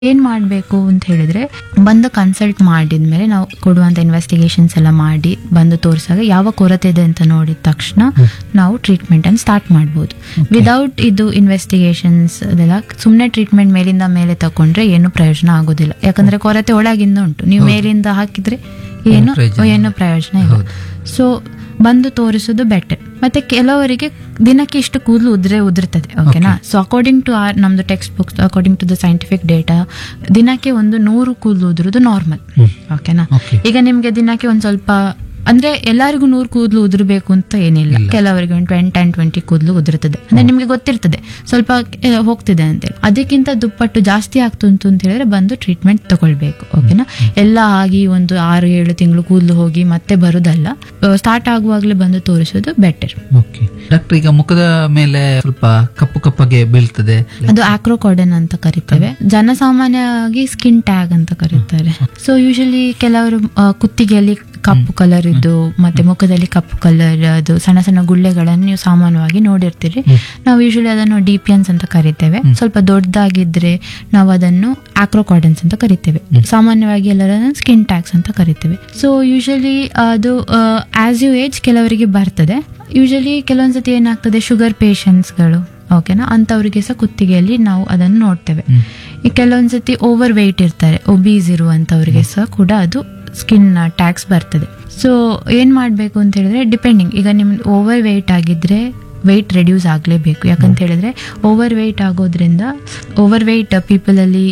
ಏನ್ ಮಾಡಬೇಕು ಅಂತ ಹೇಳಿದ್ರೆ ಬಂದು ಕನ್ಸಲ್ಟ್ ಮಾಡಿದ್ಮೇಲೆ ನಾವು ಕೊಡುವಂತ ಇನ್ವೆಸ್ಟಿಗೇಷನ್ಸ್ ಎಲ್ಲ ಮಾಡಿ ಬಂದು ತೋರಿಸಾಗ ಯಾವ ಕೊರತೆ ಇದೆ ಅಂತ ನೋಡಿದ ತಕ್ಷಣ ನಾವು ಟ್ರೀಟ್ಮೆಂಟ್ ಅನ್ನು ಸ್ಟಾರ್ಟ್ ಮಾಡ್ಬೋದು ವಿದೌಟ್ ಇದು ಇನ್ವೆಸ್ಟಿಗೇಷನ್ಸ್ ಅದೆಲ್ಲ ಸುಮ್ಮನೆ ಟ್ರೀಟ್ಮೆಂಟ್ ಮೇಲಿಂದ ಮೇಲೆ ತಕೊಂಡ್ರೆ ಏನು ಪ್ರಯೋಜನ ಆಗೋದಿಲ್ಲ ಯಾಕಂದ್ರೆ ಕೊರತೆ ಒಳಗಿಂದ ಉಂಟು ನೀವು ಮೇಲಿಂದ ಹಾಕಿದ್ರೆ ಏನು ಪ್ರಯೋಜನ ಏನು ಪ್ರಯೋಜನ ಇಲ್ಲ ಹೌದು. ಸೊ ಬಂದು ತೋರಿಸೋದು ಬೆಟರ್ ಮತ್ತೆ ಕೆಲವರಿಗೆ ದಿನಕ್ಕೆ ಇಷ್ಟು ಕೂದಲು ಉದ್ರೆ ಉದುರ್ತದೆ ಓಕೆನಾ ಸೊ ಅಕಾರ್ಡಿಂಗ್ ಟು ಆರ್ ನಮ್ದು text books according to the scientific data ದಿನಕ್ಕೆ ಒಂದು ನೂರು ಕೂದಲು ಉದುರುದು ನಾರ್ಮಲ್ ಓಕೆನಾ Okay. ಈಗ ನಿಮ್ಗೆ ದಿನಕ್ಕೆ ಒಂದ್ ಸ್ವಲ್ಪ ಅಂದ್ರೆ ಎಲ್ಲರಿಗೂ ನೂರು ಕೂದಲು ಉದುರಬೇಕು ಅಂತ ಏನಿಲ್ಲ ಇಲ್ಲ. ಕೆಲವರಿಗೆ ಒಂದು ಟ್ವೆಂಟಿ ಟೆನ್ ಟ್ವೆಂಟಿ ಕೂದಲು ಉದುರುತ್ತದೆ ಅಂದ್ರೆ ನಿಮ್ಗೆ ಗೊತ್ತಿರ್ತದೆ ಸ್ವಲ್ಪ ಆ, ಹೋಗ್ತಿದೆ ಅಂತೇಳಿ ಅದಕ್ಕಿಂತ ದುಪ್ಪಟ್ಟು ಜಾಸ್ತಿ ಆಗ್ತುಂಟು ಅಂತ ಹೇಳಿದ್ರೆ ಬಂದು ಟ್ರೀಟ್ಮೆಂಟ್ ತಗೊಳ್ಬೇಕು ಓಕೆನಾ ಎಲ್ಲ ಆಗಿ ಒಂದು ಆರು ಏಳು ತಿಂಗಳು ಕೂದಲು ಹೋಗಿ ಮತ್ತೆ ಬರುದಲ್ಲ ಸ್ಟಾರ್ಟ್ ಆಗುವಾಗಲೇ ಬಂದು ತೋರಿಸೋದು ಬೆಟರ್ ಓಕೆ ಡಾಕ್ಟರ್ ಈಗ ಮುಖದ ಮೇಲೆ ಸ್ವಲ್ಪ ಕಪ್ಪು ಕಪ್ಪಗೆ ಬೀಳ್ತದೆ ಅದು ಆಕ್ರೋಕಾರ್ಡನ್ ಅಂತ ಕರಿತೇವೆ ಜನಸಾಮಾನ್ಯವಾಗಿ ಸ್ಕಿನ್ ಟ್ಯಾಗ್ ಅಂತ ಕರೀತಾರೆ ಸೊ ಯೂಶಲಿ ಕೆಲವರು ಆ, ಕುತ್ತಿಗೆಯಲ್ಲಿ ಕಪ್ಪು ಕಲರ್ ಇದ್ದು ಮತ್ತೆ ಮುಖದಲ್ಲಿ ಕಪ್ಪು ಕಲರ್ ಅದು ಸಣ್ಣ ಸಣ್ಣ ಗುಳ್ಳೆಗಳನ್ನು ನೀವು ಸಾಮಾನ್ಯವಾಗಿ ನೋಡಿರ್ತೀರಿ ನಾವು ಯೂಶಲಿ ಅದನ್ನು ಡಿಪಿಯನ್ಸ್ ಅಂತ ಕರಿತೇವೆ ಸ್ವಲ್ಪ ದೊಡ್ಡದಾಗಿದ್ರೆ ನಾವು ಅದನ್ನು ಆಕ್ರೋಕಾರ್ಡನ್ಸ್ ಅಂತ ಕರಿತೇವೆ ಸಾಮಾನ್ಯವಾಗಿ ಎಲ್ಲರನ್ನ ಸ್ಕಿನ್ ಟ್ಯಾಗ್ಸ್ ಅಂತ ಕರಿತೇವೆ ಸೊ ಯೂಶಲಿ ಅದು ಆಸ್ ಯು ಏಜ್ ಕೆಲವರಿಗೆ ಬರ್ತದೆ ಯೂಶಲಿ ಕೆಲವೊಂದ್ಸತಿ ಏನಾಗ್ತದೆ ಶುಗರ್ ಪೇಷಂಟ್ಸ್ಗಳು ಓಕೆನಾ ಅಂಥವ್ರಿಗೆ ಸಹ ಕುತ್ತಿಗೆಯಲ್ಲಿ ನಾವು ಅದನ್ನು ನೋಡ್ತೇವೆ ಈ ಕೆಲವೊಂದ್ಸತಿ ಓವರ್ ವೆಯ್ಟ್ ಇರ್ತಾರೆ ಒಬೀಸ್ ಇರುವಂಥವ್ರಿಗೆ ಸಹ ಕೂಡ ಅದು ಸ್ಕಿನ್ ಟ್ಯಾಕ್ಸ್ ಬರ್ತದೆ ಸೊ ಏನ್ ಮಾಡಬೇಕು ಅಂತ ಹೇಳಿದ್ರೆ ಡಿಪೆಂಡಿಂಗ್ ಈಗ ನಿಮ್ ಓವರ್ ವೆಯ್ಟ್ ಆಗಿದ್ರೆ ವೆಯ್ಟ್ ರೆಡ್ಯೂಸ್ ಆಗಲೇಬೇಕು ಯಾಕಂತ ಹೇಳಿದ್ರೆ ಓವರ್ ವೆಯ್ಟ್ ಆಗೋದ್ರಿಂದ ಓವರ್ ವೆಯ್ಟ್ ಪೀಪಲಲ್ಲಿ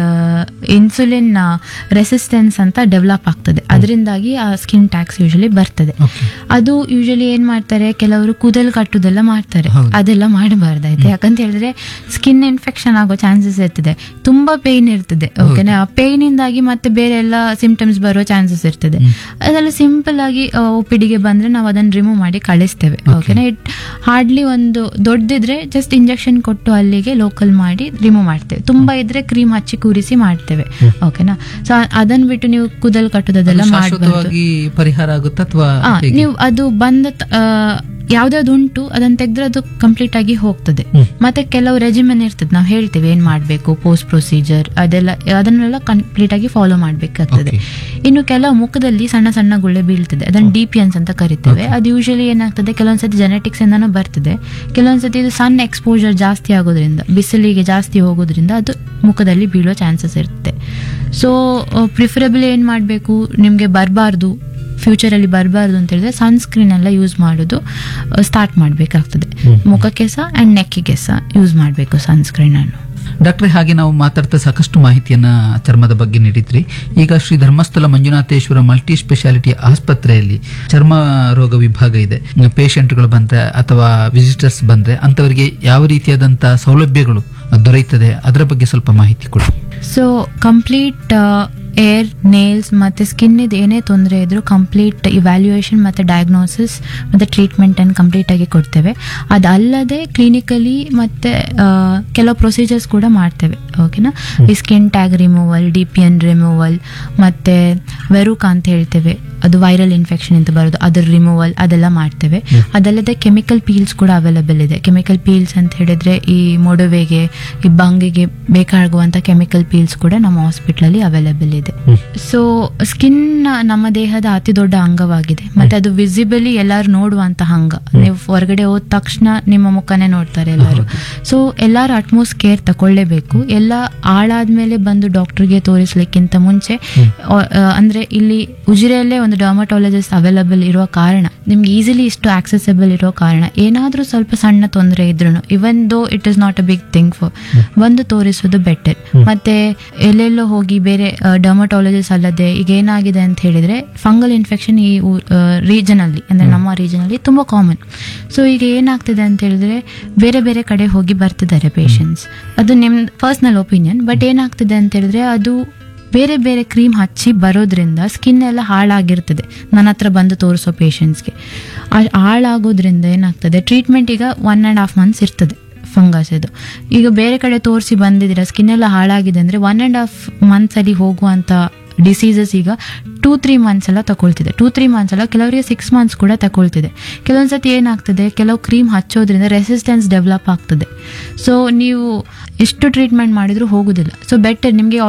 ಇನ್ಸುಲಿನ್ ರೆಸಿಸ್ಟೆನ್ಸ್ ಅಂತ ಡೆವಲಪ್ ಆಗ್ತದೆ ಅದರಿಂದಾಗಿ ಆ ಸ್ಕಿನ್ ಟ್ಯಾಕ್ಸ್ ಯೂಶಲಿ ಬರ್ತದೆ ಓಕೆ ಅದು ಯೂಶಲಿ ಏನ್ ಮಾಡ್ತಾರೆ ಕೆಲವರು ಕೂದಲು ಕಟ್ಟುದೆಲ್ಲ ಮಾಡ್ತಾರೆ ಹೌದು. ಅದೆಲ್ಲ ಮಾಡಬಾರ್ದಾಯ್ತು ಯಾಕಂತ ಹೇಳಿದ್ರೆ ಸ್ಕಿನ್ ಇನ್ಫೆಕ್ಷನ್ ಆಗೋ ಚಾನ್ಸಸ್ ಇರ್ತದೆ ತುಂಬಾ ಪೇನ್ ಇರ್ತದೆ ಓಕೆನಾ ಆ ಪೇನ್ ಇಂದಾಗಿ ಮತ್ತೆ ಬೇರೆ ಎಲ್ಲ ಸಿಂಪ್ಟಮ್ಸ್ ಬರೋ ಚಾನ್ಸಸ್ ಇರ್ತದೆ ಅದೆಲ್ಲ ಸಿಂಪಲ್ ಆಗಿ ಗೆ ಬಂದ್ರೆ ನಾವು ಅದನ್ನ ರಿಮೂವ್ ಮಾಡಿ ಕಳಿಸ್ತೇವೆ ಓಕೆನಾ ಇಟ್ ಹಾರ್ಡ್ಲಿ ಒಂದು ದೊಡ್ಡದಿದ್ರೆ ಜಸ್ಟ್ ಇಂಜೆಕ್ಷನ್ ಕೊಟ್ಟು ಅಲ್ಲಿಗೆ ಲೋಕಲ್ ಮಾಡಿ ರಿಮೂವ್ ಮಾಡ್ತೇವೆ ತುಂಬಾ ಇದ್ರೆ ಕ್ರೀಮ್ ಹಚ್ಚಿ ಕೂರಿಸಿ ಮಾಡ್ತೇವೆ ಓಕೆನಾ ಸೊ ಅದನ್ನ ಬಿಟ್ಟು ನೀವು ಕೂದಲು ಕಟ್ಟುದೆಲ್ಲ ಮಾಡಬಾರ್ದು ಶಾಶ್ವತವಾಗಿ ಪರಿಹಾರ ಆಗುತ್ತಾ ಅಥವಾ ಆ, ನೀವು ಅದು ಬಂದ ತ- ಆ, ಯಾವ್ದಾವ್ದು ಉಂಟು ಅದನ್ನ ತೆಗೆದ್ರೆ ಅದು ಕಂಪ್ಲೀಟ್ ಆಗಿ ಹೋಗ್ತದೆ ಮತ್ತೆ ಕೆಲವು ರೆಜಿಮೆನ್ ಇರ್ತದೆ ನಾವು ಹೇಳ್ತೇವೆ ಏನ್ ಮಾಡ್ಬೇಕು ಪೋಸ್ಟ್ ಪ್ರೊಸೀಜರ್ ಅದೆಲ್ಲ ಅದನ್ನೆಲ್ಲ ಕಂಪ್ಲೀಟ್ ಆಗಿ ಫಾಲೋ ಮಾಡ್ಬೇಕಾಗ್ತದೆ ಇನ್ನು ಕೆಲವು ಮುಖದಲ್ಲಿ ಸಣ್ಣ ಸಣ್ಣ ಗುಳ್ಳೆ ಬೀಳ್ತದೆ ಅದನ್ನ ಡಿಪಿಯನ್ಸ್ ಅಂತ ಕರಿತೇವೆ ಅದು ಯೂಶಲಿ ಏನಾಗ್ತದೆ ಕೆಲವೊಂದ್ಸತಿ ಜೆನೆಟಿಕ್ಸ್ ಇಂದಾನು ಬರ್ತದೆ ಕೆಲವೊಂದ್ಸತಿ ಇದು ಸಣ್ಣ ಎಕ್ಸ್ಪೋಜರ್ ಜಾಸ್ತಿ ಆಗೋದ್ರಿಂದ ಬಿಸಿಲಿಗೆ ಜಾಸ್ತಿ ಹೋಗೋದ್ರಿಂದ ಅದು ಮುಖದಲ್ಲಿ ಬೀಳೋ ಚಾನ್ಸಸ್ ಇರುತ್ತೆ ಸೊ ಪ್ರಿಫರಬಲ್ ಏನ್ ಮಾಡಬೇಕು ನಿಮ್ಗೆ ಬರಬಾರ್ದು ಫ್ಯೂಚರಲ್ಲಿ ಬರಬಾರ್ದು ಅಂತ ಹೇಳಿದ್ರೆ ಸನ್ಸ್ಕ್ರೀನ್ ಎಲ್ಲ ಯೂಸ್ ಮಾಡೋದು ಸ್ಟಾರ್ಟ್ ಮಾಡಬೇಕಾಗ್ತದೆ ಮುಖಕ್ಕೆ ಸಹ ಆ್ಯಂಡ್ ನೆಕ್ಕಿಗೆ ಸಹ ಯೂಸ್ ಮಾಡಬೇಕು ಸನ್ಸ್ಕ್ರೀನ್ ಅನ್ನು ಡಾಕ್ಟ್ರೆ ಹಾಗೆ ನಾವು ಮಾತಾಡ್ತಾ ಸಾಕಷ್ಟು ಮಾಹಿತಿಯನ್ನ ಚರ್ಮದ ಬಗ್ಗೆ ನೀಡಿದ್ರಿ ಈಗ ಶ್ರೀ ಧರ್ಮಸ್ಥಳ ಮಂಜುನಾಥೇಶ್ವರ ಮಲ್ಟಿ ಸ್ಪೆಷಾಲಿಟಿ ಆಸ್ಪತ್ರೆಯಲ್ಲಿ ಚರ್ಮ ರೋಗ ವಿಭಾಗ ಇದೆ ಪೇಷಂಟ್ಗಳು ಬಂದ್ರೆ ಅಥವಾ ವಿಸಿಟರ್ಸ್ ಬಂದ್ರೆ ಅಂತವರಿಗೆ ಯಾವ ರೀತಿಯಾದಂತಹ ಸೌಲಭ್ಯಗಳು ದೊರೆಯುತ್ತದೆ ಅದರ ಬಗ್ಗೆ ಸ್ವಲ್ಪ ಮಾಹಿತಿ ಕೊಡಿ ಸೊ ಕಂಪ್ಲೀಟ್ ಏರ್ ನೇಲ್ಸ್ ಮತ್ತೆ ಸ್ಕಿನ್ ಇದು ಏನೇ ತೊಂದರೆ ಇದ್ರೂ ಕಂಪ್ಲೀಟ್ ಇವ್ಯಾಲ್ಯೂಯೇಷನ್ ಮತ್ತೆ ಡಯಾಗ್ನೋಸಿಸ್ ಮತ್ತೆ ಟ್ರೀಟ್ಮೆಂಟ್ ಅನ್ನು ಕಂಪ್ಲೀಟ್ ಆಗಿ ಕೊಡ್ತೇವೆ ಅದಲ್ಲದೆ ಕ್ಲಿನಿಕಲಿ ಮತ್ತೆ ಆ, ಕೆಲವು ಪ್ರೊಸೀಜರ್ಸ್ ಕೂಡ ಮಾಡ್ತೇವೆ ಓಕೆನಾ ಈ skin tag removal D P N removal ಮತ್ತೆ ವೆರುಕ ಅಂತ ಹೇಳ್ತೇವೆ ಅದು ವೈರಲ್ ಇನ್ಫೆಕ್ಷನ್ ಅಂತ ಬರೋದು ಅದ್ರ ರಿಮೂವಲ್ ಅದೆಲ್ಲ ಮಾಡ್ತೇವೆ ಅದಲ್ಲದೆ ಕೆಮಿಕಲ್ ಪೀಲ್ಸ್ ಕೂಡ ಅವೈಲಬಲ್ ಇದೆ ಕೆಮಿಕಲ್ ಪೀಲ್ಸ್ ಅಂತ ಹೇಳಿದ್ರೆ ಈ ಮೊಡವೆಗೆ ಈ ಬಂಗಿಗೆ ಬೇಕಾಗುವಂತ ಕೆಮಿಕಲ್ ಪೀಲ್ಸ್ ಕೂಡ ನಮ್ಮ ಹಾಸ್ಪಿಟಲ್ ಅಲ್ಲಿ ಅವೈಲಬಲ್ ಇದೆ ಸೊ ಸ್ಕಿನ್ ನಮ್ಮ ದೇಹದ ಅತಿ ದೊಡ್ಡ ಅಂಗವಾಗಿದೆ ಮತ್ತೆ ಅದು ವಿಸಿಬಲಿ ಎಲ್ಲರೂ ನೋಡುವಂತ ಅಂಗ ನೀವು ಹೊರಗಡೆ ಹೋದ ತಕ್ಷಣ ನಿಮ್ಮ ಮುಖನೇ ನೋಡ್ತಾರೆ ಎಲ್ಲರೂ ಸೊ ಎಲ್ಲರೂ ಅಟ್ಮೋಸ್ಟ್ ಕೇರ್ ತಕೊಳ್ಳೇಬೇಕು ಎಲ್ಲ ಆಳಾದ್ಮೇಲೆ ಬಂದು ಡಾಕ್ಟರ್ಗೆ ತೋರಿಸ್ಲಿಕ್ಕಿಂತ ಮುಂಚೆ ಆ, ಆ, ಅಂದ್ರೆ ಇಲ್ಲಿ ಉಜಿರೆಯಲ್ಲೇ ಒಂದು ಡರ್ಮಟಾಲಜಿಸ್ಟ್ ಅವೈಲಬಲ್ ಇರುವ ಕಾರಣ ನಿಮ್ಗೆ ಈಸಿಲಿ ಇಷ್ಟು ಆಕ್ಸೆಸಬಲ್ ಇರೋ ಕಾರಣ ಏನಾದ್ರೂ ಸ್ವಲ್ಪ ಸಣ್ಣ ತೊಂದರೆ ಇದ್ರು even though it is not a big thing for ಬಂದು ತೋರಿಸೋದು ಬೆಟರ್ ಮತ್ತೆ ಎಲ್ಲೆಲ್ಲೋ ಹೋಗಿ ಬೇರೆ ಡರ್ಮಟಾಲಜಿಸ್ಟ್ ಅಲ್ಲದೆ ಈಗ ಏನಾಗಿದೆ ಅಂತ ಹೇಳಿದ್ರೆ ಫಂಗಲ್ ಇನ್ಫೆಕ್ಷನ್ ಈ ರೀಜನ್ ಅಲ್ಲಿ ಅಂದ್ರೆ ನಮ್ಮ ರೀಜನ್ ಅಲ್ಲಿ ತುಂಬಾ ಕಾಮನ್ ಸೊ ಈಗ ಏನಾಗ್ತಿದೆ ಅಂತ ಹೇಳಿದ್ರೆ ಬೇರೆ ಬೇರೆ ಕಡೆ ಹೋಗಿ ಬರ್ತಿದ್ದಾರೆ ಪೇಷಂಟ್ಸ್ ಅದು ನಿಮ್ ಪರ್ಸನಲ್ ಒಪಿನಿಯನ್ ಬಟ್ ಏನಾಗ್ತಿದೆ ಅಂತ ಹೇಳಿದ್ರೆ ಅದು ಬೇರೆ ಬೇರೆ ಕ್ರೀಮ್ ಹಚ್ಚಿ ಬರೋದ್ರಿಂದ ಸ್ಕಿನ್ ಎಲ್ಲ ಹಾಳಾಗಿರ್ತದೆ ನನ್ನ ಹತ್ರ ಬಂದು ತೋರಿಸೋ ಪೇಷಂಟ್ಸ್ಗೆ ಹಾಳಾಗೋದ್ರಿಂದ ಏನಾಗ್ತದೆ ಟ್ರೀಟ್ಮೆಂಟ್ ಈಗ ಒನ್ ಆ್ಯಂಡ್ ಹಾಫ್ ಮಂತ್ಸ್ ಇರ್ತದೆ ಫಂಗಸ್ ಇದು ಈಗ ಬೇರೆ ಕಡೆ ತೋರಿಸಿ ಬಂದಿದ್ದೀರಾ ಸ್ಕಿನ್ ಎಲ್ಲ ಹಾಳಾಗಿದೆ ಅಂದರೆ ಒನ್ ಆ್ಯಂಡ್ ಹಾಫ್ ಮಂತ್ಸಲ್ಲಿ ಹೋಗುವಂಥ ಡಿಸೀಸಸ್ ಈಗ ಟೂ ತ್ರೀ ಮಂತ್ಸ್ ಎಲ್ಲ ತಗೊಳ್ತಿದೆ ಟೂ ತ್ರೀ ಮಂತ್ಸ್ ಅಲ್ಲ ಕೆಲವರಿಗೆ ಸಿಕ್ಸ್ ಮಂತ್ಸ್ ಕೂಡ ತಗೊಳ್ತಿದೆ ಕೆಲವೊಂದ್ಸತಿ ಏನಾಗ್ತದೆ ಕೆಲವು ಕ್ರೀಮ್ ಹಚ್ಚೋದ್ರಿಂದ ರೆಸಿಸ್ಟೆನ್ಸ್ ಡೆವಲಪ್ ಆಗ್ತದೆ ಸೊ ನೀವು ಎಷ್ಟು ಟ್ರೀಟ್ಮೆಂಟ್ ಮಾಡಿದ್ರು ಹೋಗುದಿಲ್ಲ ಸೊ ಬೆಟರ್ ನಿಮಗೆ